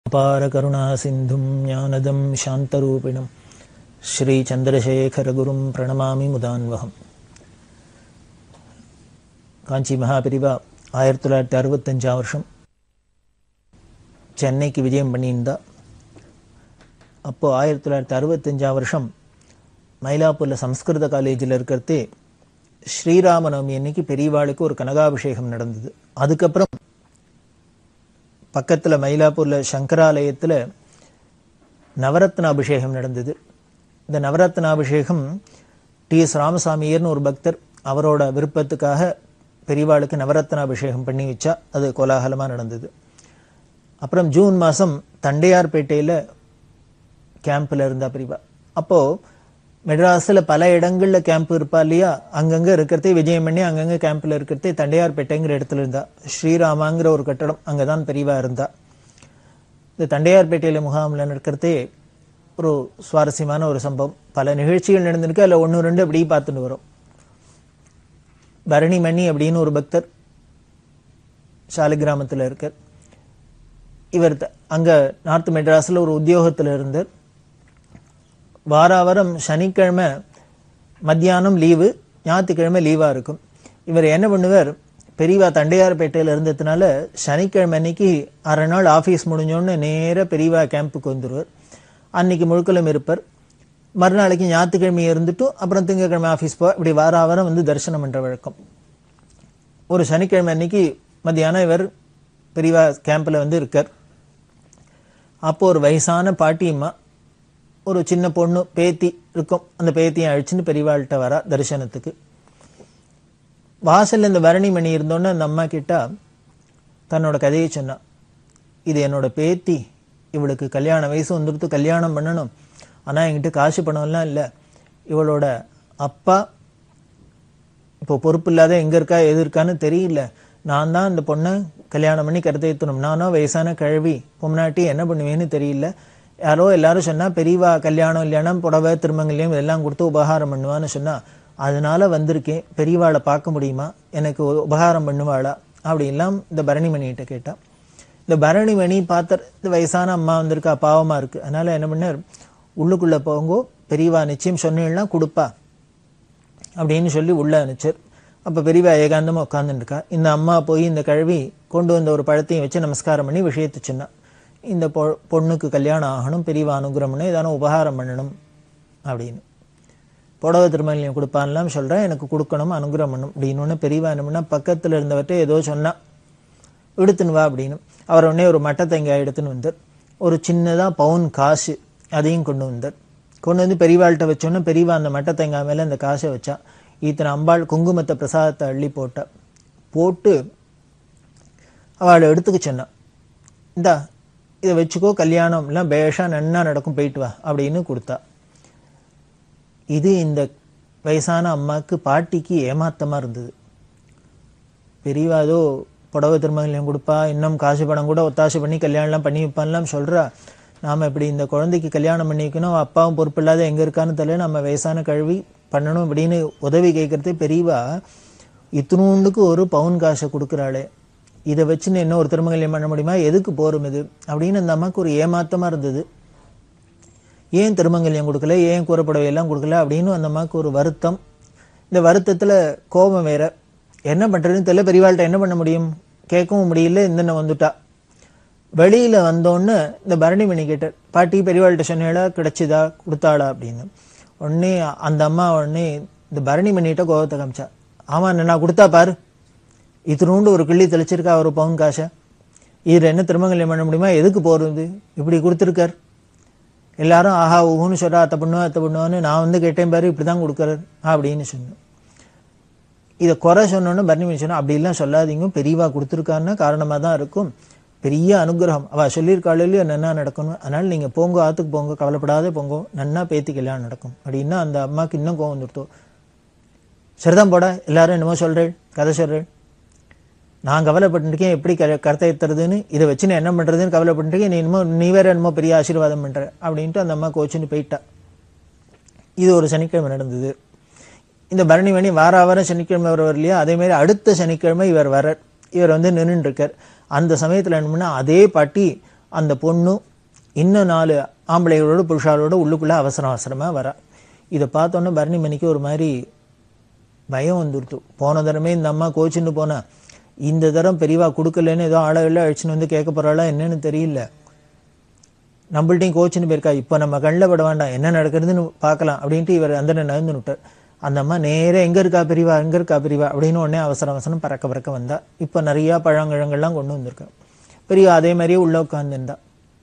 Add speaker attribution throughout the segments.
Speaker 1: அபார கருணா சிந்தும் ஞானதம் சாந்தரூபிணம் ஸ்ரீ சந்திரசேகரகுரும் பிரணமாமி முதான்வகம் காஞ்சி மகாபிரிவா ஆயிரத்தி தொள்ளாயிரத்தி அறுபத்தஞ்சாம் வருஷம் சென்னைக்கு விஜயம் பண்ணியிருந்தா அப்போது ஆயிரத்தி தொள்ளாயிரத்தி அறுபத்தஞ்சாம் வருஷம் மயிலாப்பூரில் சம்ஸ்கிருத காலேஜில் இருக்கிறதே ஸ்ரீராமநவமி அன்னைக்கு பெரியவாளுக்கு ஒரு கனகாபிஷேகம் நடந்தது அதுக்கப்புறம் பக்கத்தில் மயிலாப்பூரில் சங்கராலயத்தில் நவரத்ன அபிஷேகம் நடந்தது இந்த நவரத்ன அபிஷேகம் டி எஸ் ராமசாமியர்னு ஒரு பக்தர் அவரோட விருப்பத்துக்காக பெரியவாளுக்கு நவரத்ன அபிஷேகம் பண்ணி வச்சா அது கோலாகலமாக நடந்தது அப்புறம் ஜூன் மாதம் தண்டையார்பேட்டையில் கேம்பில் இருந்தா பெரியவா அப்போது மெட்ராஸில் பல இடங்களில் கேம்ப் இருப்பா இல்லையா அங்கங்கே இருக்கிறதே விஜயம் பண்ணி அங்கங்கே கேம்பில் இருக்கிறதே தண்டையார்பேட்டைங்கிற இடத்துல இருந்தா ஸ்ரீராமாங்கிற ஒரு கட்டடம் அங்கே தான் பெரியவா இருந்தா இந்த தண்டையார்பேட்டையில் முகாமில் நடக்கிறதே ஒரு சுவாரஸ்யமான ஒரு சம்பவம் பல நிகழ்ச்சிகள் நடந்திருக்கு அதில் ஒன்று ரெண்டு அப்படி பார்த்துட்டு வரும் பரணிமணி அப்படின்னு ஒரு பக்தர் சாலிகிராமத்தில் இருக்கார் இவர் அங்கே நார்த் மெட்ராஸில் ஒரு உத்தியோகத்தில் இருந்தார் வாராவாரம் சனிக்கிழமை மத்தியானம் லீவு ஞாயிற்றுக்கிழமை லீவாக இருக்கும் இவர் என்ன பண்ணுவார் பெரியவா தண்டையார்பேட்டையில் இருந்ததுனால சனிக்கிழமை அன்னைக்கு அரை நாள் ஆஃபீஸ் முடிஞ்சோன்னு நேராக பெரியவா கேம்புக்கு வந்துடுவார் அன்னைக்கு முழுக்கலும் இருப்பார் மறுநாளைக்கு ஞாயிற்றுக்கிழமை இருந்துட்டு அப்புறம் திங்கக்கிழமை ஆஃபீஸ் போ இப்படி வார வாரம் வந்து தரிசனம் பண்ணுற வழக்கம் ஒரு சனிக்கிழமை அன்னைக்கு மத்தியானம் இவர் பெரியவா கேம்பில் வந்து இருக்கார் அப்போ ஒரு வயசான பாட்டியம்மா ஒரு சின்ன பொண்ணு பேத்தி இருக்கும் அந்த பேத்தியை அழிச்சுன்னு பெரியவாள்கிட்ட வரா தரிசனத்துக்கு வாசல்ல இந்த பரணிமணி இருந்தோன்னே அந்த அம்மா கிட்ட தன்னோட கதையை சொன்னா இது என்னோட பேத்தி இவளுக்கு கல்யாண வயசு வந்துடுத்து கல்யாணம் பண்ணணும் ஆனால் என்கிட்ட காசு பணம்லாம் இல்லை இவளோட அப்பா இப்போ பொறுப்பு இல்லாத எங்கே இருக்கா எது இருக்கான்னு தெரியல நான் தான் அந்த பொண்ணை கல்யாணம் பண்ணி கருத்தேற்றணும் நானோ வயசான கழுவி பொம்னாட்டி என்ன பண்ணுவேன்னு தெரியல யாரோ எல்லாரும் சொன்னா பெரியவா கல்யாணம் இல்லையானம் புடவை திருமங்கல்யம் இதெல்லாம் கொடுத்து உபகாரம் பண்ணுவான்னு சொன்னா அதனால வந்திருக்கேன் பெரியவாளை பார்க்க முடியுமா எனக்கு உபகாரம் பண்ணுவாளா அப்படின்லாம் இந்த பரணிமணிகிட்ட கேட்டா இந்த பரணிமணி பார்த்த இந்த வயசான அம்மா வந்திருக்கா பாவமா இருக்கு அதனால என்ன பண்ணார் உள்ளுக்குள்ள போங்கோ பெரியவா நிச்சயம் சொன்னீங்கன்னா கொடுப்பா அப்படின்னு சொல்லி உள்ள அனுப்பிச்சார் அப்போ பெரியவா ஏகாந்தமாக உட்காந்துருக்கா இந்த அம்மா போய் இந்த கழுவி கொண்டு வந்த ஒரு பழத்தையும் வச்சு நமஸ்காரம் பண்ணி விஷயத்தை சொன்னா இந்த பொ பொண்ணுக்கு கல்யாணம் ஆகணும் பெரியவா அனுகிரகம்னு ஏதான உபகாரம் பண்ணணும் அப்படின்னு புடவை திருமல்யம் கொடுப்பான்லாம் சொல்கிறேன் எனக்கு கொடுக்கணும் அனுகிரகம் பண்ணணும் அப்படின்னு ஒன்று பெரியவா என்ன பண்ணா பக்கத்தில் இருந்தவர்கிட்ட ஏதோ சொன்னா எடுத்துன்னு வா அப்படின்னு அவர் உடனே ஒரு மட்டை தேங்காய் எடுத்துன்னு வந்தார் ஒரு சின்னதாக பவுன் காசு அதையும் கொண்டு வந்தார் கொண்டு வந்து பெரியவாள்கிட்ட வச்சோன்னே பெரியவா அந்த மட்டை தேங்காய் மேலே அந்த காசை வச்சா இத்தனை அம்பாள் குங்குமத்தை பிரசாதத்தை அள்ளி போட்டா போட்டு அவளை எடுத்துக்க சொன்னான் இந்தா இதை வச்சுக்கோ கல்யாணம் எல்லாம் பேஷா நன்னா நடக்கும் போயிட்டு வா அப்படின்னு கொடுத்தா இது இந்த வயசான அம்மாவுக்கு பாட்டிக்கு ஏமாத்தமா இருந்தது பெரியவா ஏதோ புடவை திருமங்கல்யம் கொடுப்பா இன்னும் காசு பணம் கூட ஒத்தாசை பண்ணி கல்யாணம்லாம் பண்ணி வைப்பான்லாம் சொல்றா நாம இப்படி இந்த குழந்தைக்கு கல்யாணம் பண்ணி வைக்கணும் அப்பாவும் பொறுப்பு இல்லாத எங்க இருக்கான்னு தெரியல நம்ம வயசான கழுவி பண்ணணும் அப்படின்னு உதவி கேட்கறதே பெரியவா இத்தினூண்டுக்கு ஒரு பவுன் காசை கொடுக்குறாளே இதை வச்சுன்னு என்ன ஒரு திருமங்கல்யம் பண்ண முடியுமா எதுக்கு போரும் இது அப்படின்னு அந்த அம்மாவுக்கு ஒரு ஏமாத்தமா இருந்தது ஏன் திருமங்கல்யம் கொடுக்கல ஏன் கூறப்படவை எல்லாம் கொடுக்கல அப்படின்னு அந்த அம்மாவுக்கு ஒரு வருத்தம் இந்த வருத்தத்துல கோபம் வேற என்ன பண்றதுன்னு தெரியல பெரியவாள்கிட்ட என்ன பண்ண முடியும் கேட்கவும் முடியல இந்த வந்துட்டா வெளியில வந்தோன்னு இந்த பரணிமணி கேட்டார் பாட்டி பெரியவாள்கிட்ட சொன்னேடா கிடைச்சதா கொடுத்தாளா அப்படின்னு உடனே அந்த அம்மா உடனே இந்த பரணிமணிகிட்ட கோபத்தை காமிச்சா ஆமா நான் கொடுத்தா பாரு இத்தினூண்டு ஒரு கிள்ளி தெளிச்சிருக்கா ஒரு பவுன் காசை இதில் என்ன திருமங்கல்யம் பண்ண முடியுமா எதுக்கு போகிறது இப்படி கொடுத்துருக்கார் எல்லாரும் ஆஹா ஊன்னு சொல்றா அத்தை பண்ணுவா அத்தை பண்ணுவான்னு நான் வந்து கேட்டேன் பாரு இப்படி தான் கொடுக்குறாரு அப்படின்னு சொன்னேன் இதை குறை சொன்னோன்னு பரணிமணி சொன்னா அப்படிலாம் சொல்லாதீங்க பெரியவா கொடுத்துருக்காருன்னா காரணமாக தான் இருக்கும் பெரிய அனுகிரகம் அவ சொல்லியிருக்காள் இல்லையோ நன்னா நடக்கணும் அதனால நீங்க போங்க ஆத்துக்கு போங்க கவலைப்படாத போங்க நன்னா பேத்தி கல்யாணம் நடக்கும் அப்படின்னா அந்த அம்மாவுக்கு இன்னும் கோவம் வந்துருத்தோம் சரிதான் போட எல்லாரும் என்னமோ சொல்றேன் கதை சொல்றேன் நான் கவலைப்பட்டுருக்கேன் எப்படி க கருத்தை எத்துறதுன்னு இதை வச்சு நான் என்ன பண்றதுன்னு கவலைப்பட்டுருக்கேன் நீ என்னமோ நீ வேற என்னமோ பெரிய ஆசீர்வாதம் பண்ற அப்படின்ட்டு அந்த அம்மா கோச்சுன்னு போயிட்டா இது ஒரு சனிக்கிழமை நடந்தது இந்த பரணிமணி வார வாரம் சனிக்கிழமை வருவார் இல்லையா அதே மாதிரி அடுத்த சனிக்கிழமை இவர் வர இவர் வந்து நின்றுட்டு இருக்கார் அந்த சமயத்தில் என்ன பண்ணா அதே பாட்டி அந்த பொண்ணு இன்னும் நாலு ஆம்பளைகளோட புருஷாலோட உள்ளுக்குள்ளே அவசரம் அவசரமாக வரா இதை பார்த்தோன்னே பரணிமணிக்கு ஒரு மாதிரி பயம் வந்துடுத்து போன தடவை இந்த அம்மா கோச்சின்னு போனா இந்த தரம் பெரியவா கொடுக்கலன்னு ஏதோ ஆளவில் அழிச்சுன்னு வந்து கேட்க போகிறாளா என்னன்னு தெரியல நம்மள்ட்டையும் கோச்சின்னு போயிருக்கா இப்போ நம்ம கண்ணில் பட வேண்டாம் என்ன நடக்கிறதுன்னு பார்க்கலாம் அப்படின்ட்டு இவர் அந்த நகர்ந்து விட்டார் அந்த அம்மா நேராக எங்கே இருக்கா பிரிவா எங்கே இருக்கா பிரிவா அப்படின்னு உடனே அவசர அவசரம் பறக்க பறக்க வந்தா இப்போ நிறையா பழங்கிழங்கள்லாம் கொண்டு வந்திருக்கா பெரியவா அதே மாதிரியே உள்ளே உட்காந்துருந்தா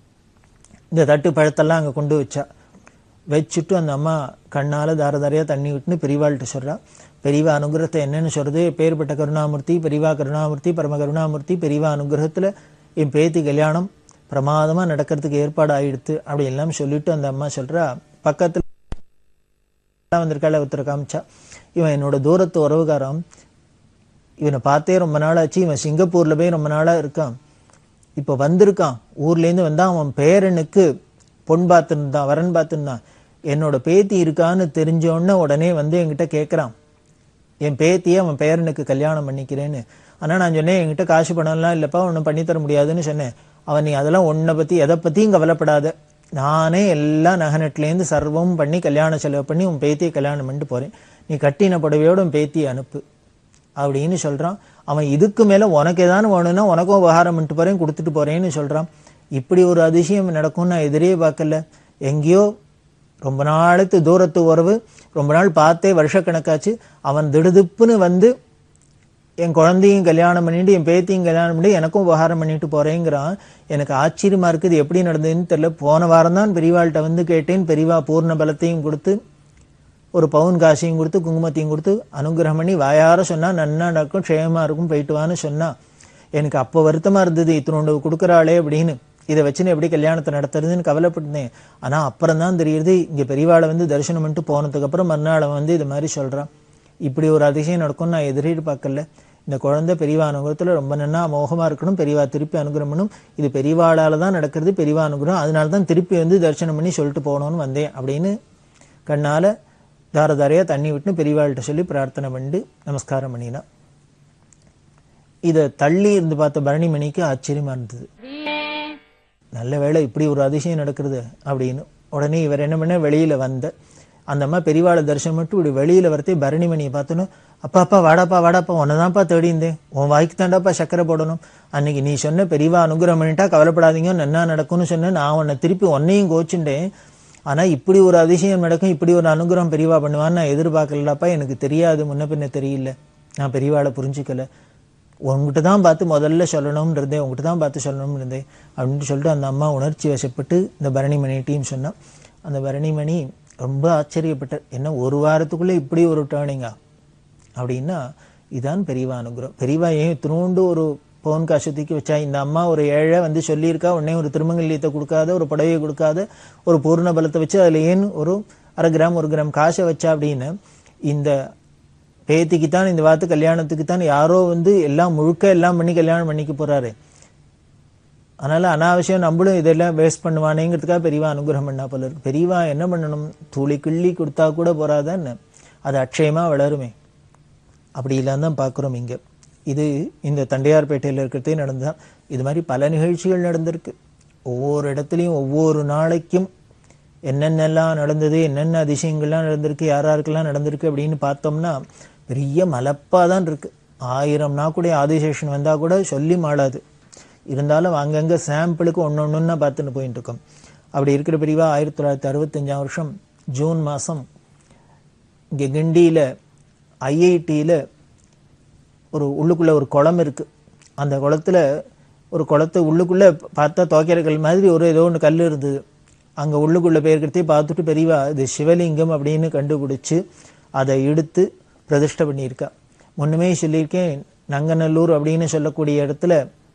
Speaker 1: இந்த தட்டு பழத்தெல்லாம் அங்கே கொண்டு வச்சா வச்சுட்டு அந்த அம்மா கண்ணால் தார தாரையாக தண்ணி விட்டுன்னு பெரியவாள்கிட்ட சொல்கிறா பெரியவா அனுகிரகத்தை என்னன்னு சொல்கிறது பேர்பட்ட கருணாமூர்த்தி பெரியவா கருணாமூர்த்தி பரம கருணாமூர்த்தி பெரியவா அனுகிரகத்தில் என் பேத்தி கல்யாணம் பிரமாதமாக நடக்கிறதுக்கு ஏற்பாடு ஆயிடுத்து அப்படி எல்லாம் சொல்லிட்டு அந்த அம்மா சொல்கிறா பக்கத்தில் வந்திருக்காள் ஒருத்தரை காமிச்சா இவன் என்னோட தூரத்து உறவுகாரம் இவனை பார்த்தே ரொம்ப நாள் ஆச்சு இவன் சிங்கப்பூரில் போய் ரொம்ப நாளாக இருக்கான் இப்போ வந்திருக்கான் ஊர்லேருந்து வந்தான் அவன் பேரனுக்கு பொன் பார்த்துருந்தான் வரன் பார்த்துருந்தான் என்னோட பேத்தி இருக்கான்னு தெரிஞ்சோடனே உடனே வந்து என்கிட்ட கேட்குறான் என் பேத்தியை அவன் பேரனுக்கு கல்யாணம் பண்ணிக்கிறேன்னு ஆனால் நான் சொன்னேன் என்கிட்ட காசு பணம்லாம் இல்லைப்பா ஒன்றும் பண்ணித்தர முடியாதுன்னு சொன்னேன் அவன் நீ அதெல்லாம் உன்னை பற்றி எதை பற்றியும் கவலைப்படாத நானே எல்லாம் நகநட்டுலேருந்து சர்வம் பண்ணி கல்யாண செலவு பண்ணி உன் பேத்தியை கல்யாணம் பண்ணிட்டு போகிறேன் நீ கட்டின புடவையோட உன் பேத்தியை அனுப்பு அப்படின்னு சொல்கிறான் அவன் இதுக்கு மேலே உனக்கு ஏதாவது வேணும்னா உனக்கும் உபகாரம் பண்ணிட்டு போகிறேன் கொடுத்துட்டு போகிறேன்னு சொல்கிறான் இப்படி ஒரு அதிசயம் நடக்கும்னு நான் எதிரே பார்க்கல எங்கேயோ ரொம்ப நாளுக்கு தூரத்து உறவு ரொம்ப நாள் பார்த்தே வருஷக்கணக்காச்சு அவன் திடுதிப்புன்னு வந்து என் குழந்தையும் கல்யாணம் பண்ணிட்டு என் பேத்தியும் கல்யாணம் பண்ணி எனக்கும் உபகாரம் பண்ணிட்டு போறேங்கிறான் எனக்கு ஆச்சரியமா இருக்குது எப்படி நடந்ததுன்னு தெரியல போன வாரம் தான் பெரியவாள்கிட்ட வந்து கேட்டேன் பெரியவா பூர்ண பலத்தையும் கொடுத்து ஒரு பவுன் காசையும் கொடுத்து குங்குமத்தையும் கொடுத்து அனுகிரகம் பண்ணி வாயார சொன்னா நன்னா நடக்கும் க்ஷேமா இருக்கும் போயிட்டு வான்னு சொன்னா எனக்கு அப்போ வருத்தமா இருந்தது இத்தனோண்டு கொடுக்குறாளே அப்படின்னு இதை வச்சுன்னு எப்படி கல்யாணத்தை நடத்துறதுன்னு கவலைப்பட்டேன் ஆனா அப்புறம் தான் தெரியுது இங்க பெரியவாளை வந்து தரிசனம் பண்ணிட்டு போனதுக்கு அப்புறம் மறுநாள் அவன் வந்து இது மாதிரி சொல்றான் இப்படி ஒரு அதிசயம் நடக்கும் நான் எதிரிட்டு பார்க்கல இந்த குழந்தை பெரியவா அனுகிரகத்துல ரொம்ப நன்னா மோகமா இருக்கணும் பெரியவா திருப்பி அனுகிரகம் பண்ணணும் இது பெரியவாளால தான் நடக்கிறது பெரியவா அனுகிரகம் அதனால தான் திருப்பி வந்து தரிசனம் பண்ணி சொல்லிட்டு போகணும்னு வந்தேன் அப்படின்னு கண்ணால தார தாரையா தண்ணி விட்டுன்னு பெரியவாள்கிட்ட சொல்லி பிரார்த்தனை பண்ணிட்டு நமஸ்காரம் பண்ணினா இதை தள்ளி இருந்து பார்த்த பரணிமணிக்கு ஆச்சரியமா இருந்தது நல்ல வேளை இப்படி ஒரு அதிசயம் நடக்கிறது அப்படின்னு உடனே இவர் என்ன பண்ண வெளியில வந்த அந்த அம்மா பெரியவாளை தரிசனம் மட்டும் இப்படி வெளியில வரத்தே பரணிமணியை பார்த்தோன்னு அப்பா அப்பா வாடாப்பா வாடாப்பா உன்னதான்ப்பா தேடி இருந்தேன் உன் வாய்க்கு தாண்டாப்பா சக்கரை போடணும் அன்னைக்கு நீ சொன்ன பெரியவா அனுகிரகம் பண்ணிட்டா கவலைப்படாதீங்க நன்னா நடக்கும்னு சொன்னேன் நான் உன்னை திருப்பி உன்னையும் கோச்சுட்டேன் ஆனா இப்படி ஒரு அதிசயம் நடக்கும் இப்படி ஒரு அனுகிரகம் பெரியவா பண்ணுவான்னு நான் எதிர்பார்க்கலப்பா எனக்கு தெரியாது முன்ன பின்ன தெரியல நான் பெரியவாளை புரிஞ்சுக்கல உங்ககிட்ட தான் பார்த்து முதல்ல சொல்லணும்னு இருந்தேன் உங்ககிட்ட தான் பார்த்து சொல்லணும்னு இருந்தேன் அப்படின்னு சொல்லிட்டு அந்த அம்மா உணர்ச்சி வசப்பட்டு இந்த பரணிமணிட்டையும் சொன்னான் அந்த பரணிமணி ரொம்ப ஆச்சரியப்பட்டார் என்ன ஒரு வாரத்துக்குள்ளே இப்படி ஒரு டேர்னிங்கா அப்படின்னா இதான் பெரியவா அனுகிரகம் பெரியவா ஏன் இத்தினோண்டு ஒரு பவுன் காசு தூக்கி வச்சா இந்த அம்மா ஒரு ஏழை வந்து சொல்லியிருக்கா உடனே ஒரு திருமங்கல்யத்தை கொடுக்காத ஒரு புடவையை கொடுக்காத ஒரு பூர்ண பலத்தை வச்சு அதில் ஏன் ஒரு அரை கிராம் ஒரு கிராம் காசை வச்சா அப்படின்னு இந்த பேத்திக்கு தான் இந்த வாத்து கல்யாணத்துக்கு தான் யாரோ வந்து எல்லாம் முழுக்க எல்லாம் பண்ணி கல்யாணம் பண்ணிக்க போறாரு அதனால அனாவசியம் நம்மளும் இதெல்லாம் வேஸ்ட் பண்ணுவானேங்கிறதுக்காக பெரியவா அனுகிரகம் பண்ணா போல இருக்கு பெரியவா என்ன பண்ணணும் தூளி கிள்ளி கொடுத்தா கூட போறாதான்னு அது அட்சயமா வளருமே அப்படி இல்லாம தான் பார்க்குறோம் இங்க இது இந்த தண்டையார்பேட்டையில் இருக்கிறதே நடந்துதான் இது மாதிரி பல நிகழ்ச்சிகள் நடந்திருக்கு ஒவ்வொரு இடத்துலையும் ஒவ்வொரு நாளைக்கும் என்னென்னலாம் நடந்தது என்னென்ன அதிசயங்கள்லாம் நடந்திருக்கு யார் யாருக்கெல்லாம் நடந்திருக்கு அப்படின்னு பார்த்தோம்னா பெரிய மலப்பாக தான் இருக்கு ஆயிரம் நாக்குடைய ஆதிசேஷன் வந்தால் கூட சொல்லி மாளாது இருந்தாலும் அங்கங்கே சாம்பிளுக்கு ஒன்று ஒன்றுன்னா பார்த்துன்னு போயிட்டு இருக்கோம் அப்படி இருக்கிற பிரிவா ஆயிரத்தி தொள்ளாயிரத்தி அறுபத்தஞ்சாம் வருஷம் ஜூன் மாதம் இங்கே கிண்டியில் ஐஐடியில் ஒரு உள்ளுக்குள்ளே ஒரு குளம் இருக்குது அந்த குளத்துல ஒரு குளத்து உள்ளுக்குள்ளே பார்த்தா துவைக்கிற கல் மாதிரி ஒரு ஏதோ ஒன்று கல் இருந்தது அங்கே உள்ளுக்குள்ளே போயிருக்கிறதே பார்த்துட்டு பெரியவா இது சிவலிங்கம் அப்படின்னு கண்டுபிடிச்சு அதை எடுத்து பிரதிஷ்டை பண்ணியிருக்கா முன்னுமே சொல்லியிருக்கேன் நங்கநல்லூர் அப்படின்னு சொல்லக்கூடிய இடத்துல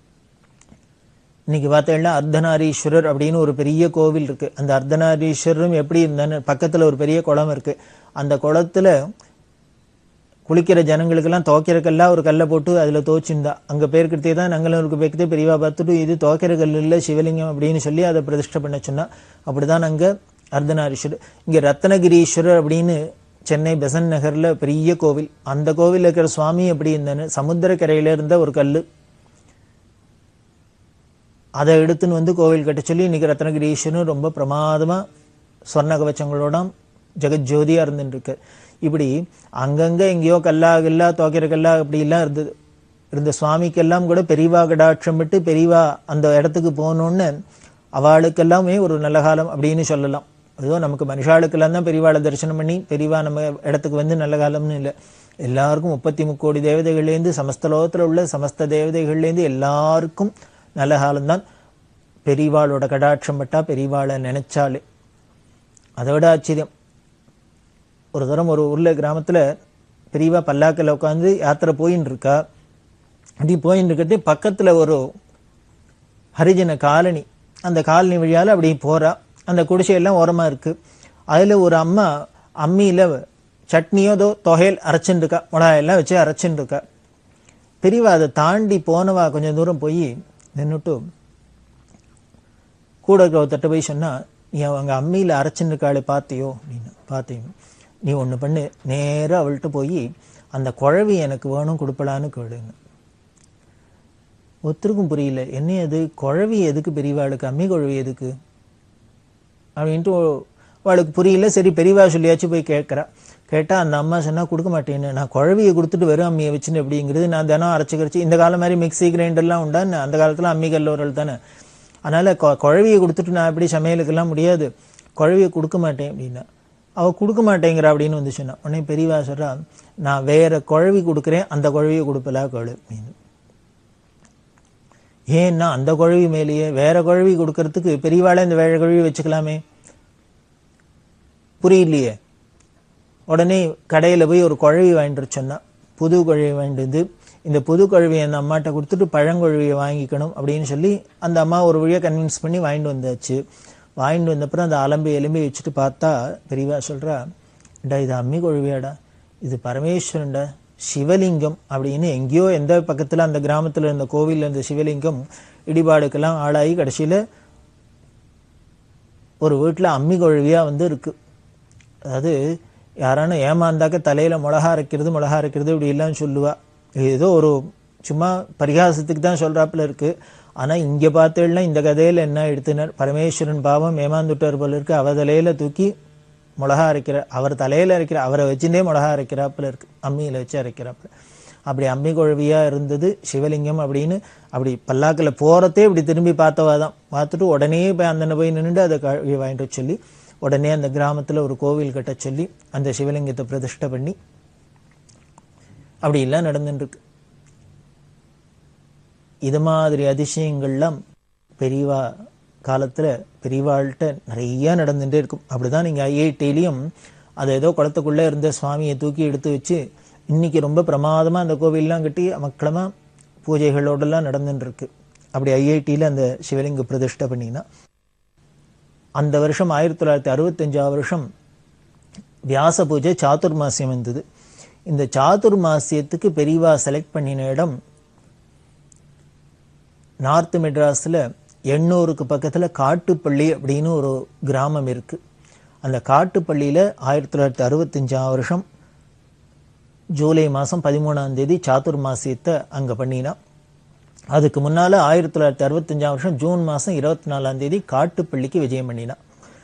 Speaker 1: இன்னைக்கு பார்த்தீங்கன்னா அர்த்தநாரீஸ்வரர் அப்படின்னு ஒரு பெரிய கோவில் இருக்கு அந்த அர்த்தநாரீஸ்வரரும் எப்படி இருந்தான்னு பக்கத்துல ஒரு பெரிய குளம் இருக்கு அந்த குளத்துல குளிக்கிற ஜனங்களுக்கெல்லாம் துவைக்கிறக்கெல்லாம் ஒரு கல்லை போட்டு அதுல துவைச்சிருந்தா அங்க பேருக்கிறதே தான் நங்கலூருக்கு பேர்க்கிறதே பெரியவா பார்த்துட்டு இது துவைக்கிற கல் இல்ல சிவலிங்கம் அப்படின்னு சொல்லி அதை பிரதிஷ்டை பண்ண சொன்னா அப்படிதான் அங்க அர்த்தநாரீஸ்வரர் இங்க ரத்னகிரீஸ்வரர் அப்படின்னு சென்னை பெசன் நகர்ல பெரிய கோவில் அந்த கோவில்ல இருக்கிற சுவாமி எப்படி இருந்தான்னு சமுத்திரக்கரையில இருந்த ஒரு கல்லு அதை எடுத்துன்னு வந்து கோவில் கட்ட சொல்லி இன்னைக்கு ரத்னகிரீஸ்வரன் ரொம்ப பிரமாதமா சொர்ண கவச்சங்களோட ஜெகஜோதியா இருந்துட்டு இருக்கு இப்படி அங்கங்க எங்கேயோ கல்லா கில்லா துவைக்கிற கல்லா இப்படிலாம் இருந்தது இருந்த சுவாமிக்கெல்லாம் கூட பெரியவா கடாட்சம் விட்டு பெரியவா அந்த இடத்துக்கு போகணுன்னு அவளுக்கெல்லாமே ஒரு நல்ல காலம் அப்படின்னு சொல்லலாம் ஏதோ நமக்கு மனுஷாளுக்கெல்லாம் தான் பெரியவாளை தரிசனம் பண்ணி பெரியவா நம்ம இடத்துக்கு வந்து நல்ல காலம்னு இல்லை எல்லாருக்கும் முப்பத்தி முக்கோடி தேவதைகள்லேருந்து சமஸ்த லோகத்தில் உள்ள சமஸ்த தேவதைகள்லேருந்து எல்லாருக்கும் நல்ல காலம்தான் பெரியவாளோட கடாட்சம் பட்டா பெரியவாளை நினைச்சாலே அதை விட ஆச்சரியம் ஒரு தரம் ஒரு ஊர்ல கிராமத்துல பெரியவா பல்லாக்கில் உட்காந்து யாத்திரை போயின்னு இருக்கா அப்படி போயின்னு இருக்கிறது பக்கத்துல ஒரு ஹரிஜன காலனி அந்த காலனி வழியால அப்படி போறா அந்த குடிசையெல்லாம் ஓரமா இருக்கு அதுல ஒரு அம்மா அம்மியில சட்னியோ ஏதோ தொகையல் அரைச்சுன்னு இருக்கா மிளகாயெல்லாம் வச்சு அரைச்சுன்னு இருக்கா பெரியவா அதை தாண்டி போனவா கொஞ்சம் தூரம் போய் நின்னுட்டு கூட இருக்கிறவர்கிட்ட போய் சொன்னா நீ அவங்க அம்மியில் அரைச்சுன்னு இருக்காளே பார்த்தியோ அப்படின்னு பார்த்தீங்க நீ ஒன்று பண்ணு நேரா அவள்கிட்ட போய் அந்த குழவி எனக்கு வேணும் கொடுப்பலான்னு கேளுங்க ஒருத்தருக்கும் புரியல என்ன அது குழவி எதுக்கு பெரியவாளுக்கு அம்மி குழவி எதுக்கு அப்படின்ட்டு அவளுக்கு புரியல சரி பெரியவா சொல்லியாச்சும் போய் கேட்குறா கேட்டா அந்த அம்மா சொன்னா கொடுக்க மாட்டேன்னு நான் குழவியை கொடுத்துட்டு வெறும் அம்மியை வச்சுன்னு எப்படிங்கிறது நான் தினம் அரைச்சு கரைச்சி இந்த காலம் மாதிரி மிக்ஸி கிரைண்டர்லாம் உண்டா என்ன? அந்த காலத்துல அம்மி கல்லோரல் தானே அதனால கொ- குழவியை கொடுத்துட்டு நான் எப்படி சமையலுக்கெல்லாம் முடியாது குழவியை கொடுக்க மாட்டேன் அப்படின்னா அவ கொடுக்க மாட்டேங்கிறா அப்படின்னு வந்து சொன்னா உடனே பெரியவா சொல்றா நான் வேற குழவி கொடுக்குறேன் அந்த குழவியை கொடுப்பலா கேளு அப்படின்னு ஏன்னா அந்த குழவி மேலேயே வேற குழவி கொடுக்கறதுக்கு பெரியவாளே இந்த வேற குழவி வச்சுக்கலாமே புரியலையே உடனே கடையில போய் ஒரு குழவி வாங்கிட்டு வர சொன்னா புது குழவி வாங்கிட்டு வந்து இந்த புது குழவியை அந்த அம்மாட்ட கொடுத்துட்டு பழங்குழவியை வாங்கிக்கணும் அப்படின்னு சொல்லி அந்த அம்மா ஒரு வழியா கன்வின்ஸ் பண்ணி வாங்கிட்டு வந்தாச்சு வாங்கிட்டு வந்தப்புறம் அந்த அலம்பி எலும்பி வச்சுட்டு பார்த்தா பெரியவா சொல்றா டா இது அம்மி குழவியாடா இது பரமேஸ்வரன்டா சிவலிங்கம் அப்படின்னு எங்கேயோ எந்த பக்கத்துல அந்த கிராமத்துல இருந்த கோவில்ல இருந்த சிவலிங்கம் இடிபாடுக்கெல்லாம் ஆளாகி கடைசியில ஒரு வீட்டுல அம்மி குழவியா வந்து இருக்கு அதாவது யாரான ஏமாந்தாக்க தலையில மிளகா அரைக்கிறது மிளகா அரைக்கிறது இப்படி எல்லாம் சொல்லுவா இது ஏதோ ஒரு சும்மா பரிகாசத்துக்கு தான் சொல்றாப்புல இருக்கு ஆனா இங்க பார்த்தேன்னா இந்த கதையில என்ன எடுத்துனர் பரமேஸ்வரன் பாவம் ஏமாந்துட்டார் போல இருக்கு அவ தலையில தூக்கி மிளகா அரைக்கிற அவர் தலையில அரைக்கிற அவரை வச்சுட்டே மிளகா அரைக்கிறாப்புல இருக்கு அம்மியில வச்சு அரைக்கிறாப்புல அப்படி அம்மி குழவியா இருந்தது சிவலிங்கம் அப்படின்னு அப்படி பல்லாக்குல போறதே இப்படி திரும்பி பார்த்தவா தான் பார்த்துட்டு உடனே போய் அந்த போய் நின்னுட்டு அதை கழுவி வாங்கிட்டு வர சொல்லி உடனே அந்த கிராமத்துல ஒரு கோவில் கட்ட சொல்லி அந்த சிவலிங்கத்தை பிரதிஷ்டை பண்ணி அப்படி எல்லாம் நடந்துட்டு இருக்கு இது மாதிரி அதிசயங்கள்லாம் பெரியவா காலத்துல பெரியவாள்கிட்ட நிறைய நடந்துட்டே இருக்கும் அப்படிதான் நீங்க ஐஐடிலையும் அது ஏதோ குளத்துக்குள்ள இருந்த சுவாமியை தூக்கி எடுத்து வச்சு இன்னைக்கு ரொம்ப பிரமாதமா அந்த கோவில்லாம் கட்டி மக்களமா பூஜைகளோடெல்லாம் நடந்துட்டு இருக்கு அப்படி ஐஐடியில அந்த சிவலிங்க பிரதிஷ்டை பண்ணினா அந்த வருஷம் ஆயிரத்தி தொள்ளாயிரத்தி அறுபத்தஞ்சாவது வருஷம் வியாச பூஜை சாதுர்மாசியம் இருந்தது இந்த சாதுர்மாசியத்துக்கு பெரியவா செலக்ட் பண்ணின இடம் நார்த் மெட்ராஸ்ல எண்ணூருக்கு பக்கத்துல காட்டுப்பள்ளி அப்படின்னு ஒரு கிராமம் இருக்கு அந்த காட்டுப்பள்ளியில ஆயிரத்தி தொள்ளாயிரத்தி அறுபத்தஞ்சாம் வருஷம் ஜூலை மாசம் பதிமூணாம் தேதி சாதுர்மாசியத்தை அங்க பண்ணினா அதுக்கு முன்னால ஆயிரத்தி தொள்ளாயிரத்தி அறுபத்தஞ்சாம் வருஷம் ஜூன் மாசம் இருபத்தி நாலாம் தேதி காட்டுப்பள்ளிக்கு விஜயம் பண்ணினா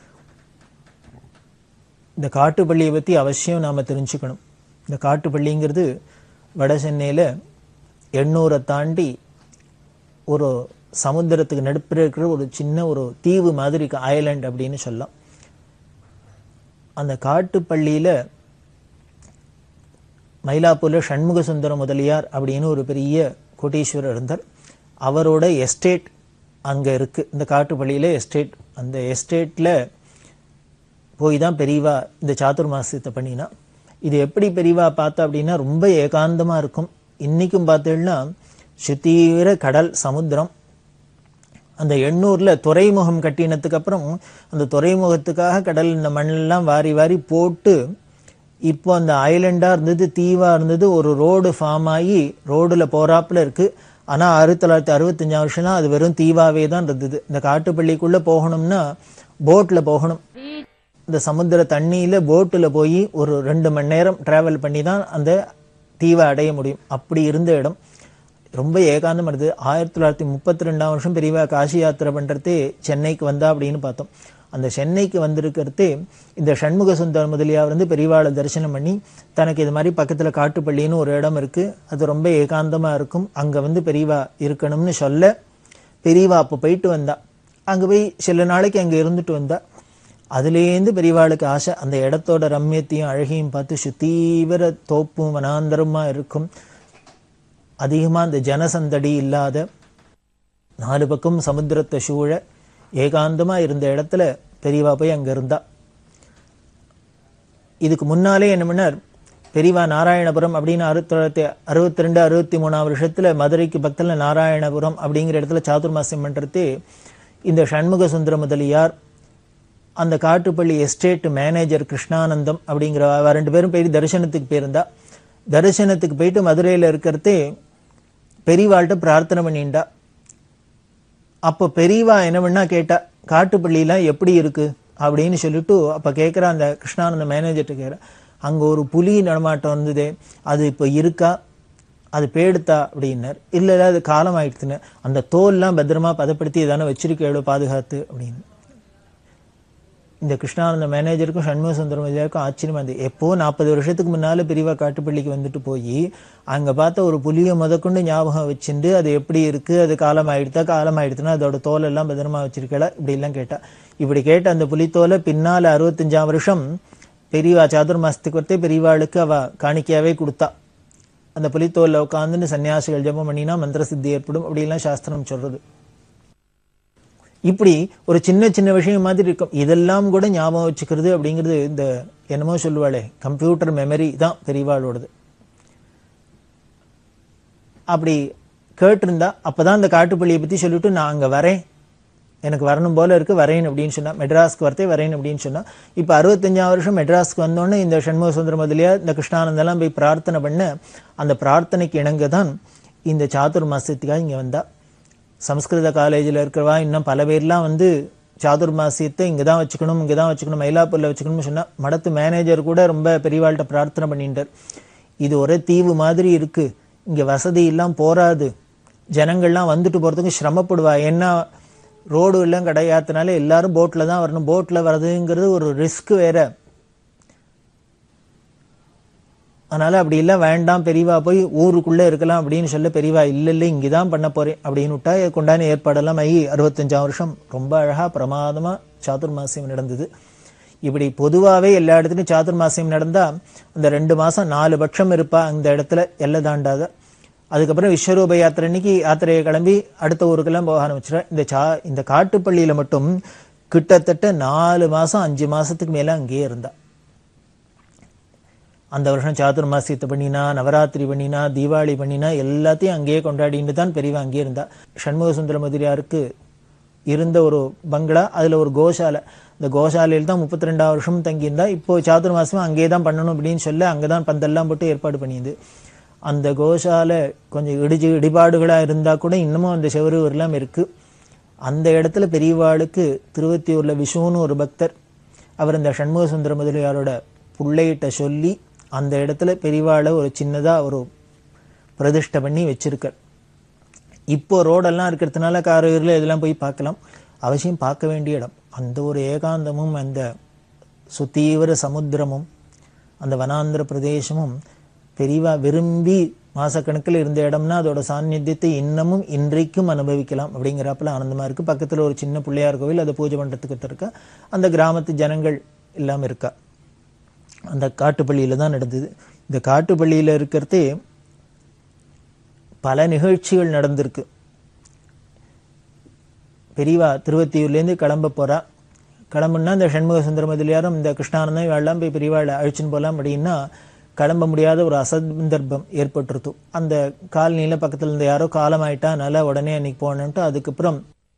Speaker 1: இந்த காட்டுப்பள்ளியை பத்தி அவசியம் நாம தெரிஞ்சுக்கணும் இந்த காட்டுப்பள்ளிங்கிறது வட சென்னையில எண்ணூரை தாண்டி ஒரு சமுத்திரத்துக்கு நடுப்புற இருக்கிற ஒரு சின்ன ஒரு தீவு மாதிரி ஐலண்ட் அப்படின்னு சொல்லலாம் அந்த காட்டுப்பள்ளியில மயிலாப்பூர்ல சண்முக சுந்தர முதலியார் அப்படின்னு ஒரு பெரிய கோட்டீஸ்வரர் இருந்தார் அவரோட எஸ்டேட் அங்க இருக்கு இந்த காட்டுப்பள்ளியில எஸ்டேட் அந்த எஸ்டேட்ல போய் தான் பெரியவா இந்த சாதுர்மாசியத்தை பண்ணினா இது எப்படி பெரியவா பார்த்தா அப்படின்னா ரொம்ப ஏகாந்தமா இருக்கும் இன்னைக்கும் பார்த்தீங்கன்னா சுத்தீவிர கடல் சமுத்திரம் அந்த எண்ணூர்ல துறைமுகம் கட்டினதுக்கு அப்புறம் அந்த துறைமுகத்துக்காக கடல் இந்த மண்ணெல்லாம் வாரி வாரி போட்டு இப்போ அந்த ஐலண்டா இருந்தது தீவா இருந்தது ஒரு ரோடு ஃபார்ம் ஆகி ரோடுல போறாப்புல இருக்கு ஆனா ஆயிரத்தி தொள்ளாயிரத்தி அறுபத்தஞ்சாம் வருஷம்லாம் அது வெறும் தீவாவே தான் இருந்தது இந்த காட்டுப்பள்ளிக்குள்ள போகணும்னா போட்ல போகணும் இந்த சமுத்திர தண்ணியில போட்டுல போய் ஒரு ரெண்டு மணி நேரம் டிராவல் பண்ணி தான் அந்த தீவை அடைய முடியும் அப்படி இருந்த இடம் ரொம்ப ஏகாந்தம் வருது ஆயிரத்தி தொள்ளாயிரத்தி முப்பத்தி ரெண்டாம் வருஷம் பெரியவா காசி யாத்திரை பண்ணுறதே சென்னைக்கு வந்தா அப்படின்னு பார்த்தோம் அந்த சென்னைக்கு வந்திருக்கிறதே இந்த சண்முக சுந்தர் முதலியார் வந்து பெரியவாளை தரிசனம் பண்ணி தனக்கு இது மாதிரி பக்கத்தில் காட்டுப்பள்ளின்னு ஒரு இடம் இருக்கு அது ரொம்ப ஏகாந்தமாக இருக்கும் அங்கே வந்து பெரியவா இருக்கணும்னு சொல்ல பெரியவா அப்போ போயிட்டு வந்தா அங்கே போய் சில நாளைக்கு அங்கே இருந்துட்டு வந்தா அதுலேருந்து பெரியவாளுக்கு ஆசை அந்த இடத்தோட ரம்யத்தையும் அழகையும் பார்த்து சுத்தீவிர தோப்பும் வனாந்தரமா இருக்கும் அதிகமாக அந்த ஜனசந்தடி இல்லாத நாலு பக்கம் சமுத்திரத்தை சூழ ஏகாந்தமா இருந்த இடத்துல பெரியவா போய் அங்க இருந்தா இதுக்கு முன்னாலே என்ன பண்ணார் பெரியவா நாராயணபுரம் அப்படின்னு ஆயிரத்தி தொள்ளாயிரத்தி அறுபத்தி ரெண்டு அறுபத்தி மூணாம் வருஷத்துல மதுரைக்கு பக்கத்துல நாராயணபுரம் அப்படிங்கிற இடத்துல சாதுர்மாசியம் பண்றது இந்த சண்முக சுந்தர முதலியார் அந்த காட்டுப்பள்ளி எஸ்டேட் மேனேஜர் கிருஷ்ணானந்தம் அப்படிங்கிற அவ ரெண்டு பேரும் போய் தரிசனத்துக்கு போயிருந்தா தரிசனத்துக்கு போயிட்டு மதுரையில இருக்கிறதே பெரியவாள்கிட்ட பிரார்த்தனை பண்ணிண்டா அப்போ பெரியவா என்ன பண்ணா கேட்டா காட்டுப்பள்ளிலாம் எப்படி இருக்கு அப்படின்னு சொல்லிட்டு அப்ப கேட்குற அந்த கிருஷ்ணானந்த மேனேஜர்கிட்ட கேட்குற அங்க ஒரு புலி நடமாட்டம் வந்ததே அது இப்போ இருக்கா அது பேடுத்தா அப்படின்னார் இல்லை இல்லை அது காலம் ஆயிடுச்சுன்னு அந்த தோல்லாம் பத்திரமா பதப்படுத்தி தானே வச்சிருக்கேளோ பாதுகாத்து அப்படின்னு இந்த கிருஷ்ணானந்த மேனேஜருக்கும் சண்முக சுந்தரம் ஐயாருக்கும் ஆச்சரியமா இருந்தது எப்போ நாற்பது வருஷத்துக்கு முன்னால பெரியவா காட்டுப்பள்ளிக்கு வந்துட்டு போய் அங்க பார்த்த ஒரு புலியை முதற்கொண்டு ஞாபகம் வச்சுண்டு அது எப்படி இருக்கு அது காலம் ஆயிடுத்தா காலம் ஆயிடுத்துன்னா அதோட தோல் எல்லாம் பத்திரமா வச்சிருக்கல இப்படி எல்லாம் கேட்டா இப்படி கேட்ட அந்த புலித்தோலை பின்னால அறுபத்தஞ்சாம் வருஷம் பெரியவா சாதுர்மாசத்துக்கு வரத்தே பெரியவாளுக்கு அவ காணிக்கையாவே கொடுத்தா அந்த புலித்தோல்ல உட்காந்துன்னு சன்னியாசிகள் ஜெபம் பண்ணினா மந்திர சித்தி ஏற்படும் அப்படிலாம் சாஸ்திரம் சொல்றது இப்படி ஒரு சின்ன சின்ன விஷயம் மாதிரி இருக்கும் இதெல்லாம் கூட ஞாபகம் வச்சுக்கிறது அப்படிங்கிறது இந்த என்னமோ சொல்லுவாளே கம்ப்யூட்டர் மெமரி தான் பெரியவாளோடது அப்படி கேட்டிருந்தா அப்பதான் அந்த காட்டுப்பள்ளியை பத்தி சொல்லிட்டு நான் அங்க வரேன் எனக்கு வரணும் போல இருக்கு வரேன் அப்படின்னு சொன்னா மெட்ராஸ்க்கு வரத்தே வரேன் அப்படின்னு சொன்னா இப்ப அறுபத்தஞ்சாம் வருஷம் மெட்ராஸ்க்கு வந்தோடனே இந்த சண்முக சுந்தர முதலியா இந்த கிருஷ்ணானந்தெல்லாம் போய் பிரார்த்தனை பண்ண அந்த பிரார்த்தனைக்கு இணங்க தான் இந்த சாதுர் மாசத்துக்காக இங்க வந்தா சம்ஸ்கிருத காலேஜில் இருக்கிறவா இன்னும் பல பேர்லாம் வந்து சாதுர்மாசியத்தை இங்கே தான் வச்சுக்கணும் இங்கே தான் வச்சுக்கணும் மயிலாப்பூரில் வச்சுக்கணும்னு சொன்னா மடத்து மேனேஜர் கூட ரொம்ப பெரியவாள்கிட்ட பிரார்த்தனை பண்ணிட்டார் இது ஒரே தீவு மாதிரி இருக்கு இங்கே வசதி எல்லாம் போராது ஜனங்கள்லாம் வந்துட்டு போகிறதுக்கு சிரமப்படுவா ஏன்னா ரோடு எல்லாம் கிடையாதனால எல்லாரும் போட்டில் தான் வரணும் போட்டில் வர்றதுங்கிறது ஒரு ரிஸ்க் வேற அதனால அப்படி இல்லை வேண்டாம் பெரியவா போய் ஊருக்குள்ளே இருக்கலாம் அப்படின்னு சொல்ல பெரியவா இல்லை இல்லை இங்கே தான் பண்ண போறேன் அப்படின்னு விட்டா கொண்டான ஏற்பாடெல்லாம் ஆகி அறுபத்தஞ்சாம் வருஷம் ரொம்ப அழகா பிரமாதமா சாதுர்மாசியம் நடந்தது இப்படி பொதுவாகவே எல்லா இடத்துலையும் சாதுர்மாசியம் நடந்தா அந்த ரெண்டு மாசம் நாலு பட்சம் இருப்பா அந்த இடத்துல எல்லை தாண்டாத அதுக்கப்புறம் விஸ்வரூப யாத்திரை அன்னைக்கு யாத்திரையை கிளம்பி அடுத்த ஊருக்கெல்லாம் போக ஆரம்பிச்சிட இந்த சா இந்த காட்டுப்பள்ளியில மட்டும் கிட்டத்தட்ட நாலு மாசம் அஞ்சு மாசத்துக்கு மேல அங்கேயே இருந்தா அந்த வருஷம் சாதுர்மாசியத்தை பண்ணினா நவராத்திரி பண்ணினா தீபாவளி பண்ணினா எல்லாத்தையும் அங்கேயே கொண்டாடிட்டு தான் பெரியவா அங்கேயே இருந்தா சண்முக சுந்தர முதலியாருக்கு இருந்த ஒரு பங்களா அதுல ஒரு கோசாலை இந்த கோசாலையில் தான் முப்பத்தி ரெண்டாவது வருஷம் தங்கியிருந்தா இப்போ சாதுர்மாசம் அங்கேயே தான் பண்ணணும் அப்படின்னு சொல்ல அங்கதான் பந்தெல்லாம் போட்டு ஏற்பாடு பண்ணியது அந்த கோசாலை கொஞ்சம் இடிச்சு இடிபாடுகளா இருந்தா கூட இன்னமும் அந்த செவரு எல்லாம் இருக்கு அந்த இடத்துல பெரியவாளுக்கு திருவத்தியூர்ல விஷுன்னு ஒரு பக்தர் அவர் இந்த சண்முக சுந்தர முதலியாரோட பிள்ளைகிட்ட சொல்லி அந்த இடத்துல பெரியவாளை ஒரு சின்னதா ஒரு பிரதிஷ்டை பண்ணி வச்சிருக்கார் இப்போ ரோடெல்லாம் இருக்கிறதுனால காரையூரில் இதெல்லாம் போய் பார்க்கலாம் அவசியம் பார்க்க வேண்டிய இடம் அந்த ஒரு ஏகாந்தமும் அந்த சுத்தீவிர சமுத்திரமும் அந்த வனாந்திர பிரதேசமும் பெரியவா விரும்பி மாசக்கணக்கில் இருந்த இடம்னா அதோட சாநித்தியத்தை இன்னமும் இன்றைக்கும் அனுபவிக்கலாம் அப்படிங்கிறப்பல ஆனந்தமா இருக்கு பக்கத்துல ஒரு சின்ன பிள்ளையார் கோவில் அதை பூஜை பண்றதுக்கு இருக்கா அந்த கிராமத்து ஜனங்கள் எல்லாம் இருக்கா அந்த காட்டுப்பள்ளியில தான் நடந்தது இந்த காட்டுப்பள்ளியில இருக்கிறதே பல நிகழ்ச்சிகள் நடந்திருக்கு பெரியவா திருவத்தியூர்லேருந்து கிளம்ப போறா கிளம்புனா இந்த சண்முக சுந்தர முதலியாரும் இந்த கிருஷ்ணானந்தம் இவெல்லாம் போய் பெரியவாளை அழிச்சுன்னு போகலாம் அப்படின்னா கிளம்ப முடியாத ஒரு அசந்தர்ப்பம் ஏற்பட்டுருத்து அந்த காலனியில பக்கத்துல இருந்த யாரோ காலம் ஆயிட்டா அதனால உடனே அன்னைக்கு போனேன்ட்டு அதுக்கப்புறம்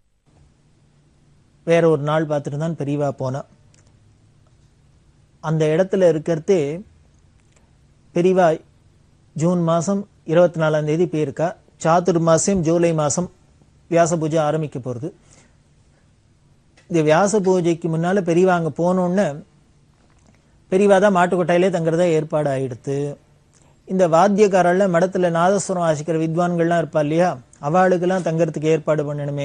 Speaker 1: வேற ஒரு நாள் பார்த்துட்டு தான் பெரியவா போனா அந்த இடத்துல இருக்கிறதே பெரியவா ஜூன் மாசம் இருபத்தி நாலாம் தேதி போயிருக்கா சாத்துர் மாசம் ஜூலை மாசம் வியாச பூஜை ஆரம்பிக்க போறது இந்த வியாச பூஜைக்கு முன்னால பெரியவா அங்க போனோன்னு பெரியவா தான் மாட்டுக்கொட்டாயிலே தங்குறதா ஏற்பாடு ஆயிடுத்து இந்த வாத்தியக்காரல்ல மடத்துல நாதஸ்வரம் வாசிக்கிற வித்வான்கள்லாம் இருப்பா இல்லையா அவளுக்கெல்லாம் தங்கறதுக்கு ஏற்பாடு பண்ணணுமே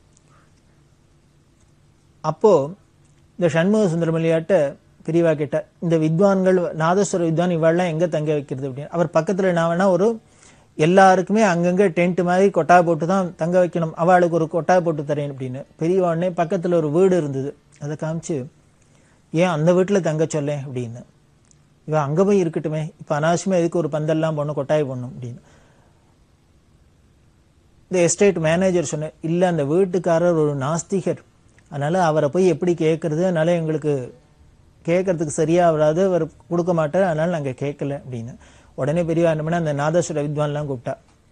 Speaker 1: அப்போ இந்த சண்முக சுந்தரமல்லியாட்ட பிரிவா கேட்ட இந்த வித்வான்கள் நாதஸ்வர வித்வான் இவாள்லாம் எங்க தங்க வைக்கிறது அப்படின்னு அவர் பக்கத்துல நான் வேணா ஒரு எல்லாருக்குமே அங்கங்க டென்ட் மாதிரி கொட்டா போட்டு தான் தங்க வைக்கணும் அவளுக்கு ஒரு கொட்டா போட்டு தரேன் அப்படின்னு பெரியவா உடனே பக்கத்துல ஒரு வீடு இருந்தது அதை காமிச்சு ஏன் அந்த வீட்டுல தங்க சொல்லேன் அப்படின்னு இவன் அங்க போய் இருக்கட்டுமே இப்ப அனாவசியமா எதுக்கு ஒரு பந்தல்லாம் போடணும் கொட்டாய் போடணும் அப்படின்னு இந்த எஸ்டேட் மேனேஜர் சொன்ன இல்ல அந்த வீட்டுக்காரர் ஒரு நாஸ்திகர் அதனால அவரை போய் எப்படி கேட்கறது அதனால எங்களுக்கு கேட்கறதுக்கு சரியா வராது அவர் கொடுக்க மாட்டார் அதனால நாங்க கேட்கல அப்படின்னு உடனே பெரியவா என்ன பண்ணா அந்த நாதஸ்வர வித்வான்லாம் கூப்பிட்டா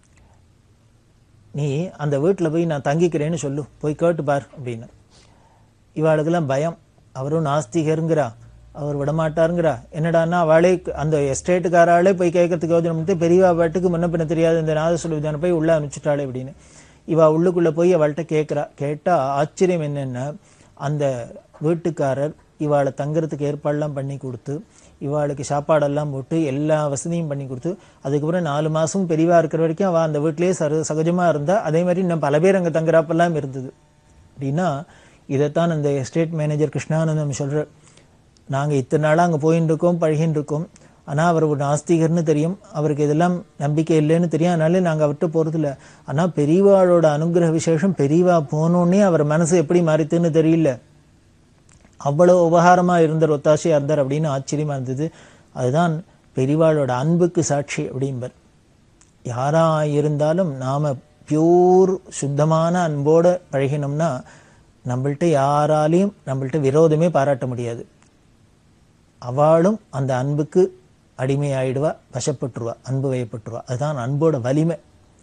Speaker 1: நீ அந்த வீட்டுல போய் நான் தங்கிக்கிறேன்னு சொல்லு போய் கேட்டு பார் அப்படின்னு இவாளுக்கெல்லாம் பயம் அவரும் நாஸ்திகருங்கிறா அவர் விடமாட்டாருங்கிறா என்னடான்னா அவளே அந்த எஸ்டேட்டுக்காராளே போய் கேட்கறதுக்கு யோஜனை பண்ணிட்டு பெரியவா பாட்டுக்கு முன்ன பின்ன தெரியாது இந்த நாதஸ்வர வித்வானை போய் உள்ள அனுப்பிச்சுட்டாளே அப்படின்னு இவா உள்ளுக்குள்ள போய் அவள்கிட்ட கேட்கிறா கேட்டா ஆச்சரியம் என்னன்னா அந்த வீட்டுக்காரர் இவாளை தங்குறதுக்கு ஏற்பாடெல்லாம் பண்ணி கொடுத்து இவாளுக்கு சாப்பாடெல்லாம் போட்டு எல்லா வசதியும் பண்ணி கொடுத்து அதுக்கப்புறம் நாலு மாசம் பெரியவா இருக்கிற வரைக்கும் அவ அந்த வீட்டிலேயே சரு சகஜமா இருந்தா அதே மாதிரி இன்னும் பல பேர் அங்க தங்குறாப்பெல்லாம் இருந்தது அப்படின்னா இதைத்தான் அந்த எஸ்டேட் மேனேஜர் கிருஷ்ணானந்தம் சொல்ற நாங்க இத்தனை நாளா அங்க போயின்னு இருக்கோம் பழகின்னு இருக்கோம் ஆனா அவர் ஒரு நாஸ்திகர்னு தெரியும் அவருக்கு இதெல்லாம் நம்பிக்கை இல்லைன்னு தெரியும் அதனால நாங்க அவர்கிட்ட போறது இல்ல ஆனா பெரியவாளோட அனுகிரக விசேஷம் பெரியவா போனோடனே அவர் மனசு எப்படி மாறித்துன்னு தெரியல அவ்வளவு உபகாரமா இருந்தார் ஒத்தாசையா இருந்தார் அப்படின்னு ஆச்சரியமா இருந்தது அதுதான் பெரியவாளோட அன்புக்கு சாட்சி அப்படிம்பர் யாரா இருந்தாலும் நாம பியூர் சுத்தமான அன்போட பழகினோம்னா நம்மள்ட்ட யாராலையும் நம்மள்ட்ட விரோதமே பாராட்ட முடியாது அவளும் அந்த அன்புக்கு அடிமையாயிடுவா வசப்பட்டுருவா அன்பு வயப்பட்டுருவா அதுதான் அன்போட வலிமை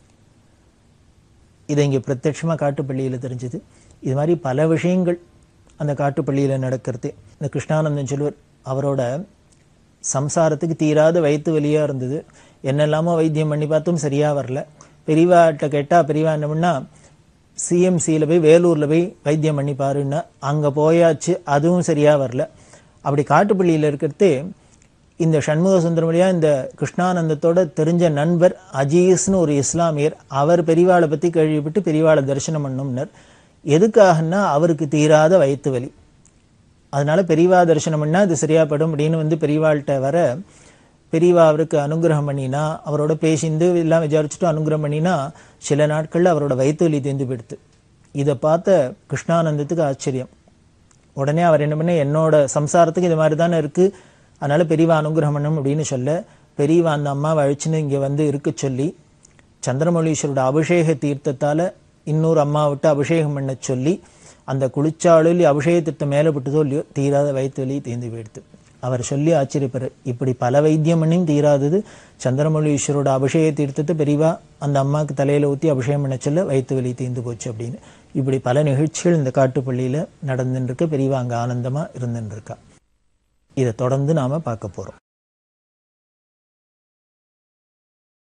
Speaker 1: இதை இங்கே பிரத்யட்சமாக காட்டுப்பள்ளியில் தெரிஞ்சது இது மாதிரி பல விஷயங்கள் அந்த காட்டுப்பள்ளியில் நடக்கிறது இந்த கிருஷ்ணானந்தன் சொல்லுவர் அவரோட சம்சாரத்துக்கு தீராத வயிற்று வலியாக இருந்தது என்னெல்லாமோ வைத்தியம் பண்ணி பார்த்தும் சரியாக வரல பெரியவாட்ட கேட்டால் பெரியவா என்ன பண்ணா சிஎம்சியில் போய் வேலூரில் போய் வைத்தியம் பண்ணி பாருன்னா அங்கே போயாச்சு அதுவும் சரியாக வரல அப்படி காட்டுப்பள்ளியில் இருக்கிறது இந்த சண்முக சுந்தரமலியா இந்த கிருஷ்ணானந்தத்தோட தெரிஞ்ச நண்பர் அஜீஸ்னு ஒரு இஸ்லாமியர் அவர் பெரியவாளை பற்றி கேள்விப்பட்டு பெரியவாளை தரிசனம் பண்ணும்னர் எதுக்காகன்னா அவருக்கு தீராத வயிற்று வலி அதனால பெரியவா தரிசனம் பண்ணா இது சரியாப்படும் அப்படின்னு வந்து பெரியவாள்கிட்ட வர பெரியவா அவருக்கு அனுகிரகம் பண்ணினா அவரோட பேசிந்து எல்லாம் விசாரிச்சுட்டு அனுகிரகம் பண்ணினா சில நாட்கள்ல அவரோட வயிற்று வலி தேர்ந்து போயிடுத்து இதை பார்த்த கிருஷ்ணானந்தத்துக்கு ஆச்சரியம் உடனே அவர் என்ன பண்ண என்னோட சம்சாரத்துக்கு இது மாதிரி தானே இருக்கு அதனால பெரியவா அனுகிரகம் பண்ணணும் அப்படின்னு சொல்ல பெரியவா அந்த அம்மாவை அழிச்சுன்னு இங்க வந்து இருக்க சொல்லி சந்திரமௌலீஸ்வரோட அபிஷேக தீர்த்தத்தால இன்னொரு அம்மா விட்டு அபிஷேகம் பண்ண சொல்லி அந்த குளிச்சாளில் அபிஷேகத்திட்ட மேலே விட்டதோ இல்லையோ தீராத வயிற்று வலி தீர்ந்து போயிடுது அவர் சொல்லி ஆச்சரியப்பாரு இப்படி பல வைத்தியம் பண்ணியும் தீராதது சந்திரமௌலீஸ்வரோட அபிஷேக தீர்த்தத்தை பெரியவா அந்த அம்மாவுக்கு தலையில ஊற்றி அபிஷேகம் பண்ண சொல்ல வயிற்று வலி தீர்ந்து போச்சு அப்படின்னு இப்படி பல நிகழ்ச்சிகள் இந்த காட்டுப்பள்ளியில நடந்துட்டு இருக்க பெரியவா அங்க ஆனந்தமா இருந்துட்டு இருக்கா இதை தொடர்ந்து நாம பார்க்க போறோம்